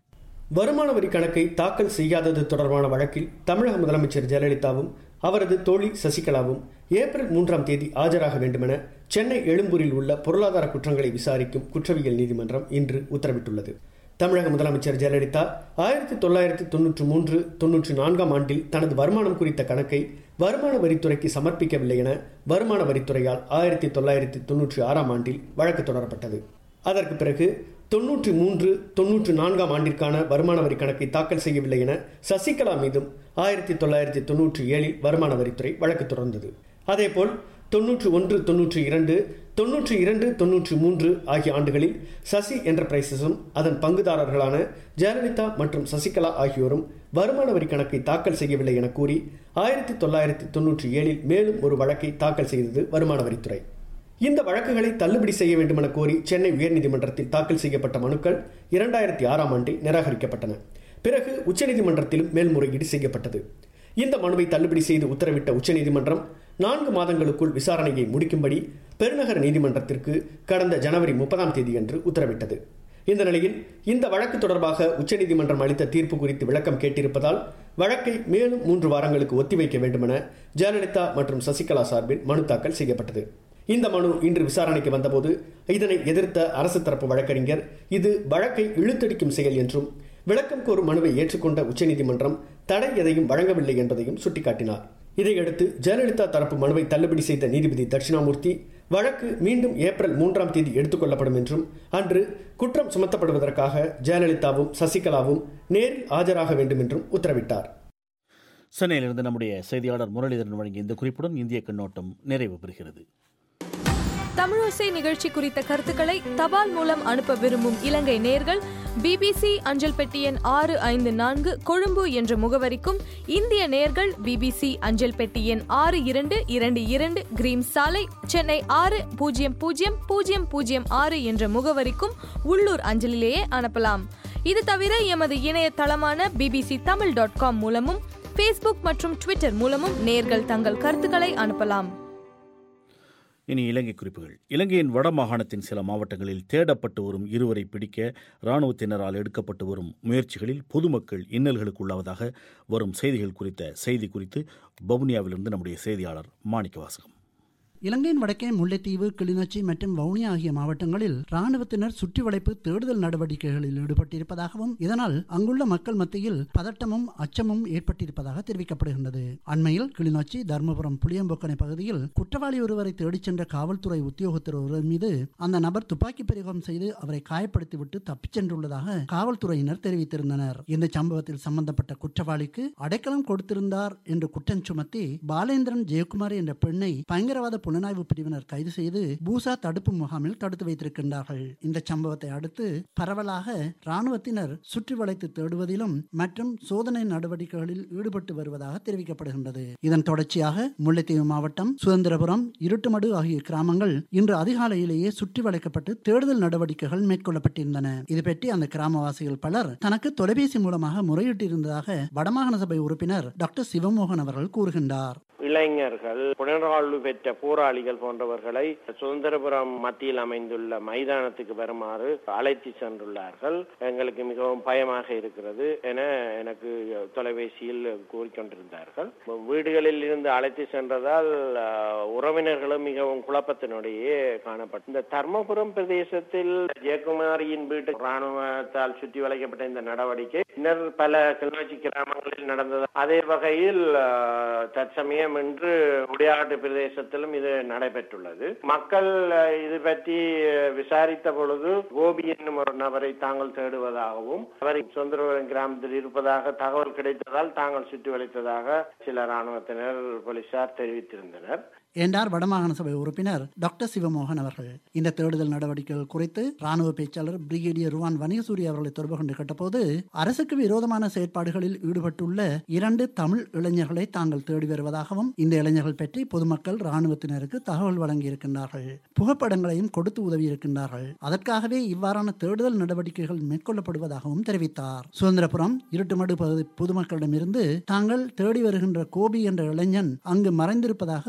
Speaker 9: வருமான வரி கணக்கை தாக்கல் செய்யாதது தொடர்பான வழக்கில் தமிழக முதலமைச்சர் ஜெயலலிதாவும் அவரது தோழி சசிகலாவும் ஏப்ரல் மூன்றாம் தேதி ஆஜராக வேண்டுமென சென்னை எழும்பூரில் உள்ள பொருளாதார குற்றங்களை விசாரிக்கும் குற்றவியல் நீதிமன்றம் இன்று உத்தரவிட்டுள்ளது தமிழக முதலமைச்சர் ஜெயலலிதா ஆயிரத்தி தொள்ளாயிரத்தி தொன்னூற்றி மூன்று தொன்னூற்றி நான்காம் ஆண்டில் தனது வருமானம் குறித்த கணக்கை வருமான வரித்துறைக்கு சமர்ப்பிக்கவில்லை என வருமான வரித்துறையால் ஆயிரத்தி தொள்ளாயிரத்தி தொன்னூற்றி ஆறாம் ஆண்டில் வழக்கு தொடரப்பட்டது அதற்கு பிறகு தொன்னூற்றி மூன்று தொன்னூற்றி நான்காம் ஆண்டிற்கான வருமான வரி கணக்கை தாக்கல் செய்யவில்லை என சசிகலா மீதும் ஆயிரத்தி தொள்ளாயிரத்தி தொன்னூற்றி ஏழில் வருமான வரித்துறை வழக்கு தொடர்ந்தது அதேபோல் தொன்னூற்றி ஒன்று தொன்னூற்றி இரண்டு தொன்னூற்றி இரண்டு தொன்னூற்றி மூன்று ஆகிய ஆண்டுகளில் சசி என்டர்பிரைசஸும் அதன் பங்குதாரர்களான ஜெயலலிதா மற்றும் சசிகலா ஆகியோரும் வருமான வரி கணக்கை தாக்கல் செய்யவில்லை என கூறி ஆயிரத்தி தொள்ளாயிரத்தி தொன்னூற்றி ஏழில் மேலும் ஒரு வழக்கை தாக்கல் செய்தது வருமான வரித்துறை இந்த வழக்குகளை தள்ளுபடி செய்ய வேண்டுமென கோரி சென்னை உயர்நீதிமன்றத்தில் தாக்கல் செய்யப்பட்ட மனுக்கள் இரண்டாயிரத்தி ஆறாம் ஆண்டில் நிராகரிக்கப்பட்டன பிறகு உச்சநீதிமன்றத்திலும் மேல்முறையீடு செய்யப்பட்டது இந்த மனுவை தள்ளுபடி செய்து உத்தரவிட்ட உச்சநீதிமன்றம் நான்கு மாதங்களுக்குள் விசாரணையை முடிக்கும்படி பெருநகர நீதிமன்றத்திற்கு கடந்த ஜனவரி முப்பதாம் தேதியன்று உத்தரவிட்டது இந்த நிலையில் இந்த வழக்கு தொடர்பாக உச்சநீதிமன்றம் அளித்த தீர்ப்பு குறித்து விளக்கம் கேட்டிருப்பதால் வழக்கை மேலும் மூன்று வாரங்களுக்கு ஒத்திவைக்க வேண்டுமென ஜெயலலிதா மற்றும் சசிகலா சார்பில் மனு தாக்கல் செய்யப்பட்டது இந்த மனு இன்று விசாரணைக்கு வந்தபோது இதனை எதிர்த்த அரசு தரப்பு வழக்கறிஞர் இது வழக்கை இழுத்தடிக்கும் செயல் என்றும் விளக்கம் கோரும் மனுவை ஏற்றுக்கொண்ட உச்சநீதிமன்றம் தடை எதையும் வழங்கவில்லை என்பதையும் சுட்டிக்காட்டினார் இதையடுத்து ஜெயலலிதா தரப்பு மனுவை தள்ளுபடி செய்த நீதிபதி தட்சிணாமூர்த்தி வழக்கு மீண்டும் ஏப்ரல் மூன்றாம் தேதி எடுத்துக்கொள்ளப்படும் என்றும் அன்று குற்றம் சுமத்தப்படுவதற்காக ஜெயலலிதாவும் சசிகலாவும் நேரில் ஆஜராக வேண்டும் என்றும் உத்தரவிட்டார்
Speaker 1: சென்னையிலிருந்து நம்முடைய செய்தியாளர் முரளிதரன் வழங்கிய இந்த குறிப்புடன் இந்திய கண்ணோட்டம் நிறைவு பெறுகிறது
Speaker 6: தமிழோசை நிகழ்ச்சி குறித்த கருத்துக்களை தபால் மூலம் அனுப்ப விரும்பும் இலங்கை நேர்கள் பிபிசி அஞ்சல் பெட்டி எண் ஆறு ஐந்து நான்கு கொழும்பு என்ற முகவரிக்கும் இந்திய நேர்கள் பிபிசி அஞ்சல் பெட்டி எண் ஆறு இரண்டு இரண்டு இரண்டு கிரீம் சாலை சென்னை ஆறு பூஜ்ஜியம் பூஜ்ஜியம் பூஜ்ஜியம் பூஜ்ஜியம் ஆறு என்ற முகவரிக்கும் உள்ளூர் அஞ்சலிலேயே அனுப்பலாம் இது தவிர எமது இணையதளமான பிபிசி தமிழ் டாட் காம் மூலமும் ஃபேஸ்புக் மற்றும் ட்விட்டர் மூலமும் நேர்கள் தங்கள் கருத்துக்களை அனுப்பலாம்
Speaker 1: இனி இலங்கை குறிப்புகள் இலங்கையின் வட மாகாணத்தின் சில மாவட்டங்களில் தேடப்பட்டு வரும் இருவரை பிடிக்க இராணுவத்தினரால் எடுக்கப்பட்டு வரும் முயற்சிகளில் பொதுமக்கள் இன்னல்களுக்கு உள்ளாவதாக வரும் செய்திகள் குறித்த செய்தி குறித்து பவுனியாவிலிருந்து நம்முடைய செய்தியாளர் மாணிக்க வாசகம்
Speaker 11: இலங்கையின் வடக்கே முல்லைத்தீவு கிளிநொச்சி மற்றும் வவுனியா ஆகிய மாவட்டங்களில் ராணுவத்தினர் சுற்றி வளைப்பு தேடுதல் நடவடிக்கைகளில் ஈடுபட்டிருப்பதாகவும் இதனால் அங்குள்ள மக்கள் மத்தியில் பதட்டமும் அச்சமும் ஏற்பட்டிருப்பதாக தெரிவிக்கப்படுகின்றது அண்மையில் கிளிநொச்சி தர்மபுரம் புளியம்பொக்கனை பகுதியில் குற்றவாளி ஒருவரை தேடிச் சென்ற காவல்துறை உத்தியோகத்தர் ஒருவர் மீது அந்த நபர் துப்பாக்கி பிரயோகம் செய்து அவரை காயப்படுத்திவிட்டு தப்பிச் சென்றுள்ளதாக காவல்துறையினர் தெரிவித்திருந்தனர் இந்த சம்பவத்தில் சம்பந்தப்பட்ட குற்றவாளிக்கு அடைக்கலம் கொடுத்திருந்தார் என்று குற்றம் சுமத்தி பாலேந்திரன் ஜெயக்குமார் என்ற பெண்ணை பயங்கரவாத புலனாய்வு பிரிவினர் கைது செய்து பூசா தடுப்பு முகாமில் தடுத்து வைத்திருக்கின்றார்கள் இந்த சம்பவத்தை அடுத்து பரவலாக ராணுவத்தினர் சுற்றி வளைத்து தேடுவதிலும் மற்றும் சோதனை நடவடிக்கைகளில் ஈடுபட்டு வருவதாக தெரிவிக்கப்படுகின்றது இதன் தொடர்ச்சியாக முல்லைத்தீவு மாவட்டம் சுதந்திரபுரம் இருட்டுமடு ஆகிய கிராமங்கள் இன்று அதிகாலையிலேயே சுற்றி வளைக்கப்பட்டு தேடுதல் நடவடிக்கைகள் மேற்கொள்ளப்பட்டிருந்தன இது பற்றி அந்த கிராமவாசிகள் பலர் தனக்கு தொலைபேசி மூலமாக முறையிட்டிருந்ததாக வடமாகாண சபை உறுப்பினர் டாக்டர் சிவமோகன் அவர்கள் கூறுகின்றார்
Speaker 12: இளைஞர்கள் புனர்வாழ்வு பெற்ற போராளிகள் போன்றவர்களை சுதந்திரபுரம் மத்தியில் அமைந்துள்ள மைதானத்துக்கு வருமாறு அழைத்து சென்றுள்ளார்கள் எங்களுக்கு மிகவும் பயமாக இருக்கிறது என எனக்கு தொலைபேசியில் கூறிக்கொண்டிருந்தார்கள் வீடுகளில் இருந்து அழைத்து சென்றதால் உறவினர்களும் மிகவும் குழப்பத்தினுடையே காணப்பட்டு இந்த தர்மபுரம் பிரதேசத்தில் ஜெயக்குமாரியின் வீட்டு ராணுவத்தால் சுற்றி வளைக்கப்பட்ட இந்த நடவடிக்கை பின்னர் பல கிளிநொச்சி கிராமங்களில் நடந்தது அதே வகையில் தற்சமயம் இன்று உடையாட்டு பிரதேசத்திலும் இது நடைபெற்றுள்ளது மக்கள் இது பற்றி விசாரித்த பொழுது கோபி என்னும் ஒரு நபரை தாங்கள் தேடுவதாகவும் அவர் சுந்தரபுரம் கிராமத்தில் இருப்பதாக தகவல் கிடைத்ததால் தாங்கள் சுற்றி வளைத்ததாக சில ராணுவத்தினர் போலீசார் தெரிவித்திருந்தனர்
Speaker 11: என்றார் வடமாகாண சபை உறுப்பினர் டாக்டர் சிவமோகன் அவர்கள் இந்த தேடுதல் நடவடிக்கைகள் குறித்து ராணுவ பேச்சாளர் பிரிகேடியர் ருவான் வணிகசூரி அவர்களை தொடர்பு கொண்டு கேட்டபோது அரசுக்கு விரோதமான செயற்பாடுகளில் ஈடுபட்டுள்ள இரண்டு தமிழ் இளைஞர்களை தாங்கள் தேடி வருவதாகவும் இந்த இளைஞர்கள் பற்றி பொதுமக்கள் ராணுவத்தினருக்கு தகவல் வழங்கியிருக்கின்றார்கள் புகைப்படங்களையும் கொடுத்து உதவியிருக்கின்றார்கள் அதற்காகவே இவ்வாறான தேடுதல் நடவடிக்கைகள் மேற்கொள்ளப்படுவதாகவும் தெரிவித்தார் சுதந்திரபுரம் இருட்டுமடு பகுதி பொதுமக்களிடமிருந்து தாங்கள் தேடி வருகின்ற கோபி என்ற இளைஞன் அங்கு மறைந்திருப்பதாக தகவல்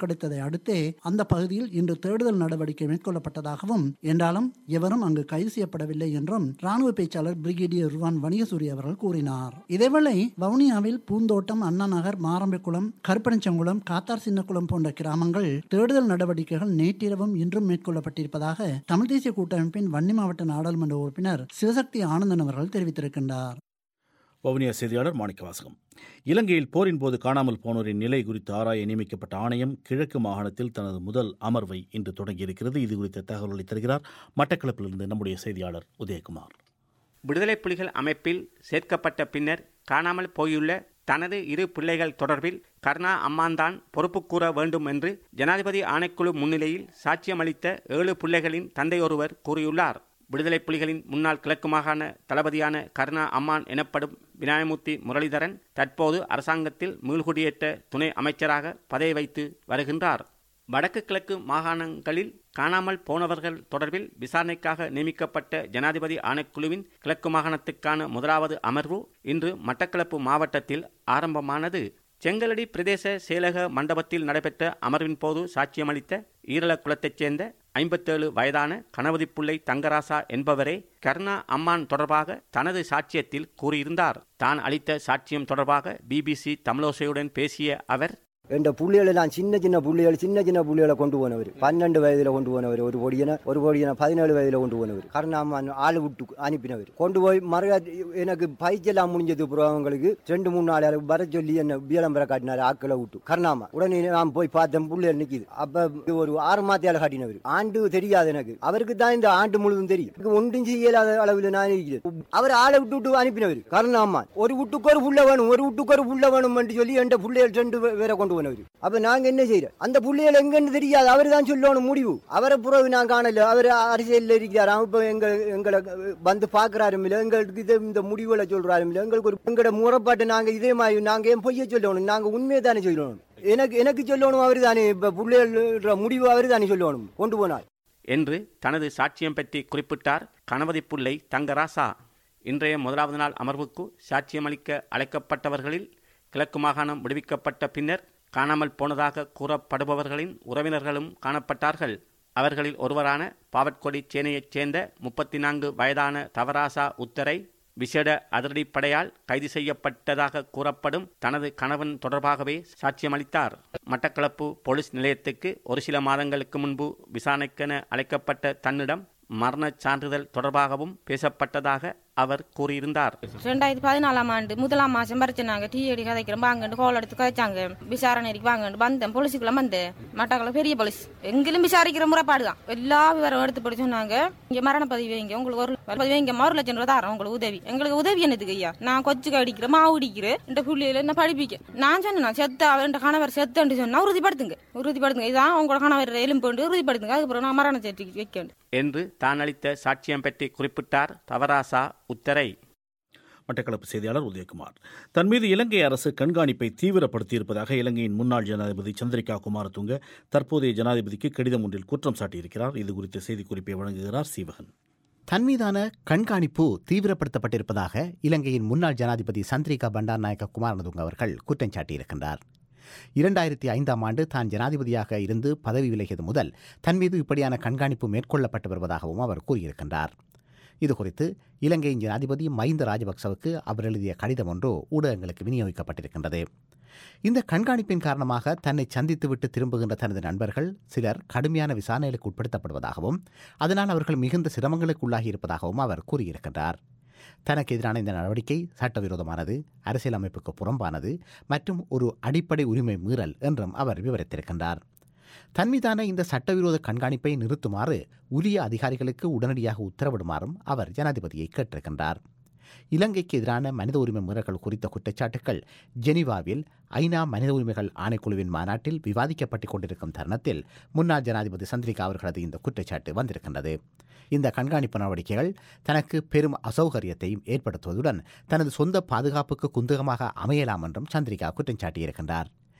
Speaker 11: கிடைத்ததை அடுத்தே அந்த பகுதியில் இன்று தேடுதல் நடவடிக்கை மேற்கொள்ளப்பட்டதாகவும் என்றாலும் எவரும் அங்கு கைது செய்யப்படவில்லை என்றும் ராணுவ பேச்சாளர் பிரிகேடியர் ருவான் வணிகசூரி அவர்கள் கூறினார் இதேவேளை வவுனியாவில் பூந்தோட்டம் அண்ணா நகர் மாரம்பக்குளம் கருப்பணச்சங்குளம் காத்தார் சின்னக்குளம் போன்ற கிராமங்கள் தேடுதல் நடவடிக்கைகள் நேற்றிரவும் இன்றும் மேற்கொள்ளப்பட்டிருப்பதாக தமிழ் தேசிய கூட்டமைப்பின் வன்னி மாவட்ட நாடாளுமன்ற உறுப்பினர் சிவசக்தி ஆனந்தன் அவர்கள் தெரிவித்திருக்கின்றார்
Speaker 1: வவுனியா செய்தியாளர் மாணிக்கவாசகம் இலங்கையில் போரின் போது காணாமல் போனோரின் நிலை குறித்து ஆராய நியமிக்கப்பட்ட ஆணையம் கிழக்கு மாகாணத்தில் தனது முதல் அமர்வை இன்று தொடங்கியிருக்கிறது இது குறித்த தகவல்களை தருகிறார் மட்டக்களப்பிலிருந்து நம்முடைய செய்தியாளர் உதயகுமார்
Speaker 13: விடுதலை புலிகள் அமைப்பில் சேர்க்கப்பட்ட பின்னர் காணாமல் போயுள்ள தனது இரு பிள்ளைகள் தொடர்பில் கருணா அம்மான்தான் பொறுப்பு கூற வேண்டும் என்று ஜனாதிபதி ஆணைக்குழு முன்னிலையில் சாட்சியமளித்த ஏழு பிள்ளைகளின் தந்தையொருவர் கூறியுள்ளார் விடுதலை புலிகளின் முன்னாள் கிழக்கு மாகாண தளபதியான கருணா அம்மான் எனப்படும் விநாயகமூர்த்தி முரளிதரன் தற்போது அரசாங்கத்தில் மீள்குடியேற்ற துணை அமைச்சராக பதவி வைத்து வருகின்றார் வடக்கு கிழக்கு மாகாணங்களில் காணாமல் போனவர்கள் தொடர்பில் விசாரணைக்காக நியமிக்கப்பட்ட ஜனாதிபதி ஆணைக்குழுவின் கிழக்கு மாகாணத்துக்கான முதலாவது அமர்வு இன்று மட்டக்களப்பு மாவட்டத்தில் ஆரம்பமானது செங்கலடி பிரதேச செயலக மண்டபத்தில் நடைபெற்ற அமர்வின் போது சாட்சியமளித்த ஈரலக்குளத்தைச் சேர்ந்த ஐம்பத்தேழு வயதான கணவதிப்புள்ளை தங்கராசா என்பவரே கருணா அம்மான் தொடர்பாக தனது சாட்சியத்தில் கூறியிருந்தார் தான் அளித்த சாட்சியம் தொடர்பாக பிபிசி தமிழோசையுடன் பேசிய அவர்
Speaker 3: என்ற புள்ளிகளை நான் சின்ன சின்ன புள்ளிகள் சின்ன சின்ன புள்ளிகளை கொண்டு போனவர் பன்னெண்டு வயதில் கொண்டு போனவர் ஒரு பொடியனை ஒரு பொடியனை பதினேழு வயதில் கொண்டு போனவர் கருணாமன் ஆள் விட்டு அனுப்பினவர் கொண்டு போய் மறுக எனக்கு பயிற்சியெல்லாம் முடிஞ்சது அப்புறம் அவங்களுக்கு ரெண்டு மூணு நாள் வர சொல்லி என்ன விளம்பரம் காட்டினார் ஆக்களை விட்டு கருணாமா உடனே நான் போய் பார்த்தேன் புள்ளிகள் நிற்கிது அப்ப ஒரு ஆறு மாத்தியால காட்டினவர் ஆண்டு தெரியாது எனக்கு அவருக்கு தான் இந்த ஆண்டு முழுவதும் தெரியும் எனக்கு ஒன்றும் செய்யலாத அளவில் நான் இருக்கிறேன் அவர் ஆளை விட்டு விட்டு அனுப்பினவர் கருணாமான் ஒரு வீட்டுக்கு ஒரு புள்ள வேணும் ஒரு வீட்டுக்கு ஒரு புள்ள வேணும் என்று சொல்லி என்ற புள்ளைகள் ரெண்டு பேரை கொண்டு போனவர் அப்ப நாங்க என்ன செய்யறோம் அந்த புள்ளைகள் எங்கன்னு தெரியாது அவர் தான் சொல்லணும் முடிவு அவரை புறவு நான் காணல அவர் அரசியல்ல இருக்கிறார் இப்ப எங்க எங்களை வந்து பாக்குறாரும் இல்ல எங்களுக்கு இது இந்த முடிவுகளை சொல்றாரும் இல்ல எங்களுக்கு ஒரு எங்களோட முறைப்பாட்டு நாங்க இதே மாதிரி நாங்க ஏன் பொய்ய சொல்லணும் நாங்க உண்மையை தானே சொல்லணும் எனக்கு எனக்கு சொல்லணும் அவர் தானே இப்ப பிள்ளைகள் முடிவு அவர் தானே சொல்லணும் கொண்டு போனார்
Speaker 13: என்று தனது சாட்சியம் பற்றி குறிப்பிட்டார் கணவதி புள்ளை தங்கராசா இன்றைய முதலாவது நாள் அமர்வுக்கு சாட்சியமளிக்க அழைக்கப்பட்டவர்களில் கிழக்கு மாகாணம் விடுவிக்கப்பட்ட பின்னர் காணாமல் போனதாக கூறப்படுபவர்களின் உறவினர்களும் காணப்பட்டார்கள் அவர்களில் ஒருவரான பாவட்கொடி சேனையைச் சேர்ந்த முப்பத்தி நான்கு வயதான தவராசா உத்தரை விசேட அதிரடிப்படையால் கைது செய்யப்பட்டதாக கூறப்படும் தனது கணவன் தொடர்பாகவே சாட்சியமளித்தார் மட்டக்களப்பு போலீஸ் நிலையத்துக்கு ஒரு சில மாதங்களுக்கு முன்பு விசாரணைக்கென அழைக்கப்பட்ட தன்னிடம் மரணச் சான்றிதழ் தொடர்பாகவும் பேசப்பட்டதாக அவர் கூறியிருந்தார்
Speaker 14: ரெண்டாயிரத்தி பதினாலாம் ஆண்டு முதலாம் மாசம் பறிச்சுனாங்க டீ அடி கதைக்கிறோம் வாங்கண்டு கோல் எடுத்து கதைச்சாங்க விசாரணைக்கு வாங்கண்டு வந்தேன் போலீஸுக்குள்ள வந்தேன் மட்டக்கள பெரிய போலீஸ் எங்கிலும் விசாரிக்கிற முறைப்பாடு தான் எல்லா விவரம் எடுத்து படி சொன்னாங்க இங்க மரண பதிவு வைங்க உங்களுக்கு ஒரு பதிவு வைங்க ஒரு லட்சம் ரூபா தரோம் உங்களுக்கு உதவி எங்களுக்கு உதவி என்னதுக்கு ஐயா நான் கொச்சுக்கு அடிக்கிறேன் மாவு அடிக்கிறேன் இந்த புள்ளியில என்ன படிப்பிக்க நான் சொன்னேன் செத்த அவன் கணவர் செத்தன்னு சொன்னா உறுதிப்படுத்துங்க உறுதிப்படுத்துங்க இதான் உங்களோட கணவர் எலும்பு உறுதிப்படுத்துங்க அதுக்கப்புறம் நான் மரண சர்டிஃபிகேட் வைக்கணும்
Speaker 13: என்று தான் அளித்த சாட்சியம் பற்றி குறிப்பிட்டார் தவராசா உத்தரை
Speaker 1: மட்டக்களப்பு செய்தியாளர் உதயகுமார் தன் மீது இலங்கை அரசு கண்காணிப்பை தீவிரப்படுத்தியிருப்பதாக இலங்கையின் முன்னாள் ஜனாதிபதி சந்திரிகா குமாரதுங்க தற்போதைய ஜனாதிபதிக்கு கடிதம் ஒன்றில் குற்றம் சாட்டியிருக்கிறார் இது குறித்த செய்திக்குறிப்பை வழங்குகிறார் சீவகன்
Speaker 15: தன் மீதான கண்காணிப்பு தீவிரப்படுத்தப்பட்டிருப்பதாக இலங்கையின் முன்னாள் ஜனாதிபதி சந்திரிகா பண்டார் நாயக்க குமாரனதுங்க அவர்கள் குற்றம் சாட்டியிருக்கின்றார் இரண்டாயிரத்தி ஐந்தாம் ஆண்டு தான் ஜனாதிபதியாக இருந்து பதவி விலகியது முதல் தன் மீது இப்படியான கண்காணிப்பு மேற்கொள்ளப்பட்டு வருவதாகவும் அவர் கூறியிருக்கின்றார் இதுகுறித்து இலங்கையின் ஜனாதிபதி மஹிந்த ராஜபக்சவுக்கு அவர் எழுதிய கடிதம் ஒன்று ஊடகங்களுக்கு விநியோகிக்கப்பட்டிருக்கின்றது இந்த கண்காணிப்பின் காரணமாக தன்னை சந்தித்துவிட்டு திரும்புகின்ற தனது நண்பர்கள் சிலர் கடுமையான விசாரணைகளுக்கு உட்படுத்தப்படுவதாகவும் அதனால் அவர்கள் மிகுந்த சிரமங்களுக்கு உள்ளாகி இருப்பதாகவும் அவர் கூறியிருக்கின்றார் தனக்கு எதிரான இந்த நடவடிக்கை சட்டவிரோதமானது அரசியலமைப்புக்கு புறம்பானது மற்றும் ஒரு அடிப்படை உரிமை மீறல் என்றும் அவர் விவரித்திருக்கின்றார் தன் மீதான இந்த சட்டவிரோத கண்காணிப்பை நிறுத்துமாறு உரிய அதிகாரிகளுக்கு உடனடியாக உத்தரவிடுமாறும் அவர் ஜனாதிபதியை கேட்டிருக்கின்றார் இலங்கைக்கு எதிரான மனித உரிமை மீறல்கள் குறித்த குற்றச்சாட்டுகள் ஜெனீவாவில் ஐநா மனித உரிமைகள் ஆணைக்குழுவின் மாநாட்டில் விவாதிக்கப்பட்டுக் கொண்டிருக்கும் தருணத்தில் முன்னாள் ஜனாதிபதி சந்திரிகா அவர்களது இந்த குற்றச்சாட்டு வந்திருக்கின்றது இந்த கண்காணிப்பு நடவடிக்கைகள் தனக்கு பெரும் அசௌகரியத்தையும் ஏற்படுத்துவதுடன் தனது சொந்த பாதுகாப்புக்கு குந்தகமாக அமையலாம் என்றும் சந்திரிகா குற்றம் சாட்டியிருக்கின்றார்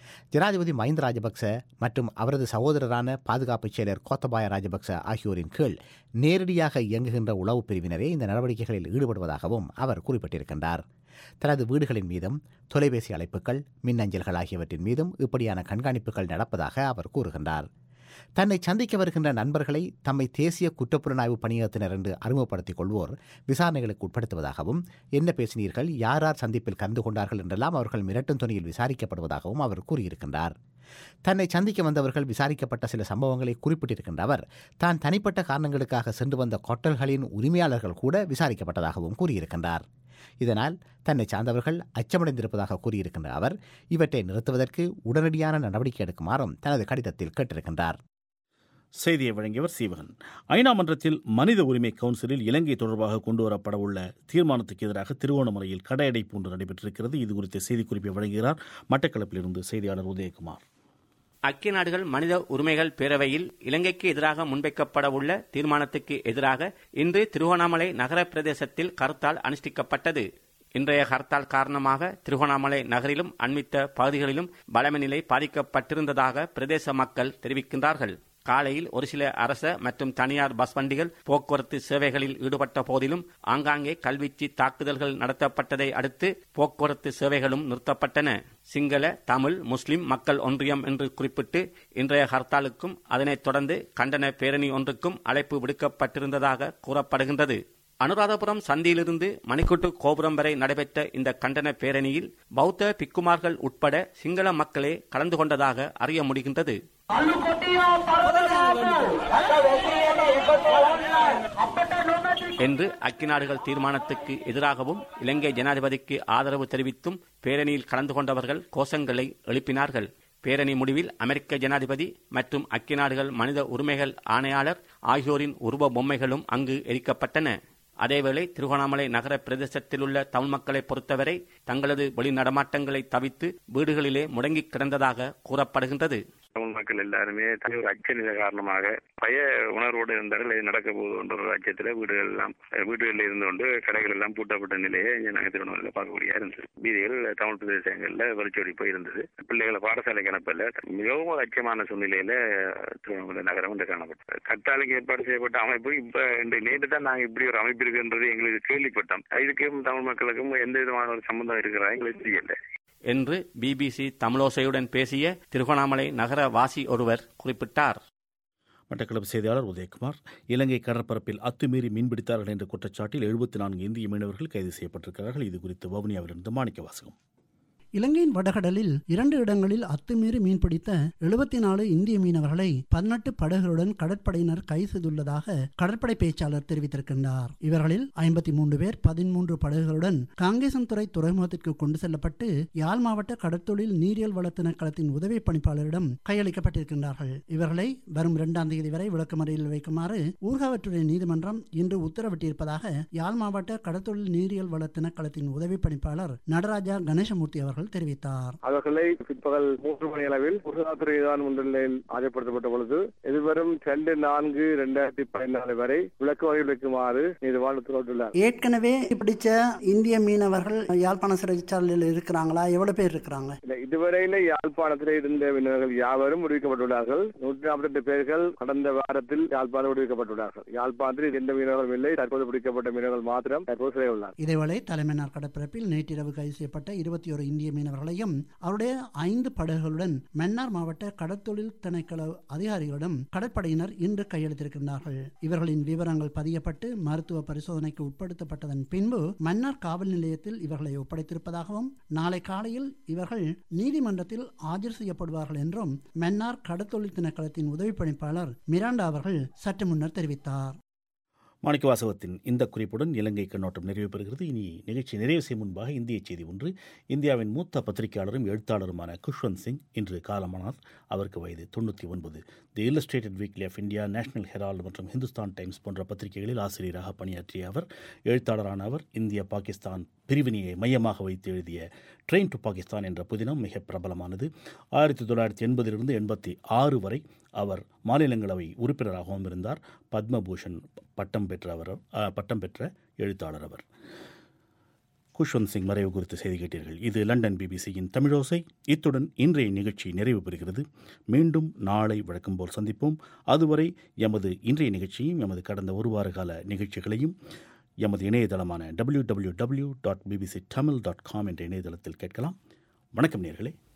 Speaker 15: ஜனாதிபதி மஹிந்த ராஜபக்ச மற்றும் அவரது சகோதரரான பாதுகாப்பு செயலர் கோத்தபாய ராஜபக்ச ஆகியோரின் கீழ் நேரடியாக இயங்குகின்ற உளவு பிரிவினரே இந்த நடவடிக்கைகளில் ஈடுபடுவதாகவும் அவர் குறிப்பிட்டிருக்கின்றார் தனது வீடுகளின் மீதும் தொலைபேசி அழைப்புகள் மின்னஞ்சல்கள் ஆகியவற்றின் மீதும் இப்படியான கண்காணிப்புகள் நடப்பதாக அவர் கூறுகின்றார் தன்னை சந்திக்க வருகின்ற நண்பர்களை தம்மை தேசிய குற்றப்புலனாய்வு பணியகத்தினர் என்று அறிமுகப்படுத்திக் கொள்வோர் விசாரணைகளுக்கு உட்படுத்துவதாகவும் என்ன பேசினீர்கள் யார் யார் சந்திப்பில் கலந்து கொண்டார்கள் என்றெல்லாம் அவர்கள் மிரட்டும் துணியில் விசாரிக்கப்படுவதாகவும் அவர் கூறியிருக்கின்றார் தன்னை சந்திக்க வந்தவர்கள் விசாரிக்கப்பட்ட சில சம்பவங்களை குறிப்பிட்டிருக்கின்ற அவர் தான் தனிப்பட்ட காரணங்களுக்காக சென்று வந்த கொட்டல்களின் உரிமையாளர்கள் கூட விசாரிக்கப்பட்டதாகவும் கூறியிருக்கின்றார் இதனால் தன்னை சார்ந்தவர்கள் அச்சமடைந்திருப்பதாக கூறியிருக்கின்ற அவர் இவற்றை நிறுத்துவதற்கு உடனடியான நடவடிக்கை எடுக்குமாறும் தனது கடிதத்தில் கேட்டிருக்கின்றார்
Speaker 1: செய்தியை வழங்கியவர் சீவகன் ஐநா மன்றத்தில் மனித உரிமை கவுன்சிலில் இலங்கை தொடர்பாக கொண்டுவரப்பட உள்ள தீர்மானத்துக்கு எதிராக திருவோணமலையில் கடையடைப்பு ஒன்று நடைபெற்றிருக்கிறது இது குறித்த செய்திக்குறிப்பை வழங்குகிறார் மட்டக்களப்பிலிருந்து செய்தியாளர் உதயகுமார்
Speaker 13: ஐக்கிய நாடுகள் மனித உரிமைகள் பேரவையில் இலங்கைக்கு எதிராக முன்வைக்கப்படவுள்ள தீர்மானத்துக்கு எதிராக இன்று திருவண்ணாமலை நகர பிரதேசத்தில் கருத்தால் அனுஷ்டிக்கப்பட்டது இன்றைய ஹர்த்தால் காரணமாக திருவண்ணாமலை நகரிலும் அண்மித்த பகுதிகளிலும் பலம நிலை பாதிக்கப்பட்டிருந்ததாக பிரதேச மக்கள் தெரிவிக்கின்றார்கள் காலையில் ஒரு சில அரச மற்றும் தனியார் பஸ் வண்டிகள் போக்குவரத்து சேவைகளில் ஈடுபட்ட போதிலும் ஆங்காங்கே கல்வீச்சு தாக்குதல்கள் நடத்தப்பட்டதை அடுத்து போக்குவரத்து சேவைகளும் நிறுத்தப்பட்டன சிங்கள தமிழ் முஸ்லிம் மக்கள் ஒன்றியம் என்று குறிப்பிட்டு இன்றைய ஹர்த்தாலுக்கும் அதனைத் தொடர்ந்து கண்டன பேரணி ஒன்றுக்கும் அழைப்பு விடுக்கப்பட்டிருந்ததாக கூறப்படுகின்றது அனுராதபுரம் சந்தியிலிருந்து மணிக்கூட்டு கோபுரம் வரை நடைபெற்ற இந்த கண்டன பேரணியில் பௌத்த பிக்குமார்கள் உட்பட சிங்கள மக்களே கலந்து கொண்டதாக அறிய முடிகின்றது என்று ஐக்கிய நாடுகள் தீர்மானத்துக்கு எதிராகவும் இலங்கை ஜனாதிபதிக்கு ஆதரவு தெரிவித்தும் பேரணியில் கலந்து கொண்டவர்கள் கோஷங்களை எழுப்பினார்கள் பேரணி முடிவில் அமெரிக்க ஜனாதிபதி மற்றும் ஐக்கிய நாடுகள் மனித உரிமைகள் ஆணையாளர் ஆகியோரின் உருவ பொம்மைகளும் அங்கு எரிக்கப்பட்டன அதேவேளை திருவண்ணாமலை நகர பிரதேசத்தில் உள்ள தமிழ் மக்களை பொறுத்தவரை தங்களது வெளிநடமாட்டங்களை தவித்து வீடுகளிலே முடங்கி கிடந்ததாக கூறப்படுகின்றது
Speaker 16: தமிழ் மக்கள் எல்லாருமே தனி ஒரு அச்ச நிலை காரணமாக பய உணர்வோடு இருந்தார்கள் இது நடக்க போகுது என்ற ஒரு அச்சத்தில் வீடுகள் எல்லாம் வீடுகளில் இருந்து கொண்டு கடைகள் எல்லாம் பூட்டப்பட்ட நிலையை இங்கே நாங்கள் திருவண்ணாமலையில் பார்க்கக்கூடிய இருந்தது வீதிகள் தமிழ் பிரதேசங்களில் வரிச்சோடி போய் இருந்தது பிள்ளைகளை பாடசாலைக்கு அனுப்பல மிகவும் ஒரு அச்சமான சூழ்நிலையில திருவண்ணாமலை நகரம் வந்து காணப்பட்டது கட்டாளுக்கு ஏற்பாடு செய்யப்பட்ட அமைப்பு இப்ப இந்த நேற்று தான் நாங்கள் இப்படி ஒரு அமைப்பு இருக்குன்றது எங்களுக்கு கேள்விப்பட்டோம் இதுக்கும் தமிழ் மக்களுக்கும் எந்த விதமான ஒரு சம்பந்தம் இருக்கிறதா எங்களுக்கு தெரியல
Speaker 13: என்று பிபிசி தமிழோசையுடன் பேசிய திருகோணாமலை நகர வாசி ஒருவர் குறிப்பிட்டார்
Speaker 1: மட்டக்களப்பு செய்தியாளர் உதயகுமார் இலங்கை கடற்பரப்பில் அத்துமீறி மீன்பிடித்தார்கள் என்ற குற்றச்சாட்டில் எழுபத்தி நான்கு இந்திய மீனவர்கள் கைது செய்யப்பட்டிருக்கிறார்கள் இது குறித்து வவுனியாவிலிருந்து மாணிக்க வாசகம்
Speaker 11: இலங்கையின் வடகடலில் இரண்டு இடங்களில் அத்துமீறி மீன்பிடித்த எழுபத்தி நாலு இந்திய மீனவர்களை பதினெட்டு படகுகளுடன் கடற்படையினர் கைது செய்துள்ளதாக கடற்படை பேச்சாளர் தெரிவித்திருக்கின்றார் இவர்களில் ஐம்பத்தி மூன்று பேர் பதிமூன்று படகுகளுடன் காங்கேசன்துறை துறைமுகத்திற்கு கொண்டு செல்லப்பட்டு யாழ் மாவட்ட கடற்தொழில் நீரியல் வள திணைக்களத்தின் உதவி பணிப்பாளரிடம் கையளிக்கப்பட்டிருக்கின்றார்கள் இவர்களை வரும் இரண்டாம் தேதி வரை விளக்கமறையில் வைக்குமாறு ஊர்காவற்றுறை நீதிமன்றம் இன்று உத்தரவிட்டிருப்பதாக யாழ் மாவட்ட கடற்தொழில் நீரியல் வள திணைக்களத்தின் உதவி பணிப்பாளர் நடராஜா கணேசமூர்த்தி அவர்கள் அவர்கள் தெரிவித்தார்
Speaker 17: அவர்களை பிற்பகல் மூன்று மணி அளவில் குருநாத்துறை தான் முன்னிலையில் ஆஜர்படுத்தப்பட்ட பொழுது எதிர்வரும் ரெண்டு நான்கு இரண்டாயிரத்தி பதினாலு வரை விளக்கு வகையில் வைக்குமாறு நீதிவான் உத்தரவிட்டுள்ளார்
Speaker 11: ஏற்கனவே பிடிச்ச இந்திய மீனவர்கள் யாழ்ப்பாண சிறைச்சாலையில் இருக்கிறாங்களா எவ்வளவு பேர் இருக்கிறாங்க
Speaker 17: இல்ல இதுவரையில யாழ்ப்பாணத்தில் இருந்த மீனவர்கள் யாவரும் விடுவிக்கப்பட்டுள்ளார்கள் நூற்றி நாற்பத்தி எட்டு பேர்கள் கடந்த வாரத்தில் யாழ்ப்பாணம் விடுவிக்கப்பட்டுள்ளார்கள் யாழ்ப்பாணத்தில் எந்த மீனவர்களும் இல்லை தற்போது பிடிக்கப்பட்ட மீனவர்கள் மாத்திரம் தற்போது சிறை உள்ளார்
Speaker 11: இதேவேளை தலைமையினார் கடற்பரப்பில் நேற்றிரவு கைது செய்யப்பட்ட இருபத்தி ஒரு இந்திய மீனவர்களையும் அவருடைய ஐந்து படகுகளுடன் மன்னார் மாவட்ட கடற்தொழில் திணைக்கள அதிகாரிகளிடம் கடற்படையினர் இன்று கையெழுத்திருக்கின்றார்கள் இவர்களின் விவரங்கள் பதியப்பட்டு மருத்துவ பரிசோதனைக்கு உட்படுத்தப்பட்டதன் பின்பு மன்னார் காவல் நிலையத்தில் இவர்களை ஒப்படைத்திருப்பதாகவும் நாளை காலையில் இவர்கள் நீதிமன்றத்தில் ஆஜர் செய்யப்படுவார்கள் என்றும் மன்னார் கடற்தொழில் திணைக்களத்தின் உதவி பணிப்பாளர் மிராண்டா அவர்கள் சற்று முன்னர் தெரிவித்தார்
Speaker 1: மாணிக்கவாசகத்தின் இந்த குறிப்புடன் இலங்கை கண்ணோட்டம் நிறைவு பெறுகிறது இனி நிகழ்ச்சி நிறைவு செய்யும் முன்பாக இந்திய செய்தி ஒன்று இந்தியாவின் மூத்த பத்திரிகையாளரும் எழுத்தாளருமான குஷ்வந்த் சிங் இன்று காலமானார் அவருக்கு வயது தொண்ணூற்றி ஒன்பது the Illustrated Weekly of India National Herald மற்றும் ஹிந்துஸ்தான் டைம்ஸ் போன்ற பத்திரிகைகளில் ஆசிரியராக பணியாற்றிய அவர் எழுத்தாளரான அவர் இந்திய பாகிஸ்தான் பிரிவினையை மையமாக வைத்து எழுதிய ட்ரெயின் டு பாகிஸ்தான் என்ற புதினம் மிக பிரபலமானது ஆயிரத்தி தொள்ளாயிரத்தி எண்பதிலிருந்து எண்பத்தி ஆறு வரை அவர் மாநிலங்களவை உறுப்பினராகவும் இருந்தார் பத்மபூஷன் பட்டம் பெற்ற அவர் பட்டம் பெற்ற எழுத்தாளர் அவர் குஷ்வந்த் சிங் மறைவு குறித்த செய்தி கேட்டீர்கள் இது லண்டன் பிபிசியின் தமிழோசை இத்துடன் இன்றைய நிகழ்ச்சி நிறைவு பெறுகிறது மீண்டும் நாளை வழக்கம் போல் சந்திப்போம் அதுவரை எமது இன்றைய நிகழ்ச்சியும் எமது கடந்த ஒரு வார கால நிகழ்ச்சிகளையும் எமது இணையதளமான W W W dot BBC Tamil dot com என்ற இணையதளத்தில் கேட்கலாம் வணக்கம் நேர்களே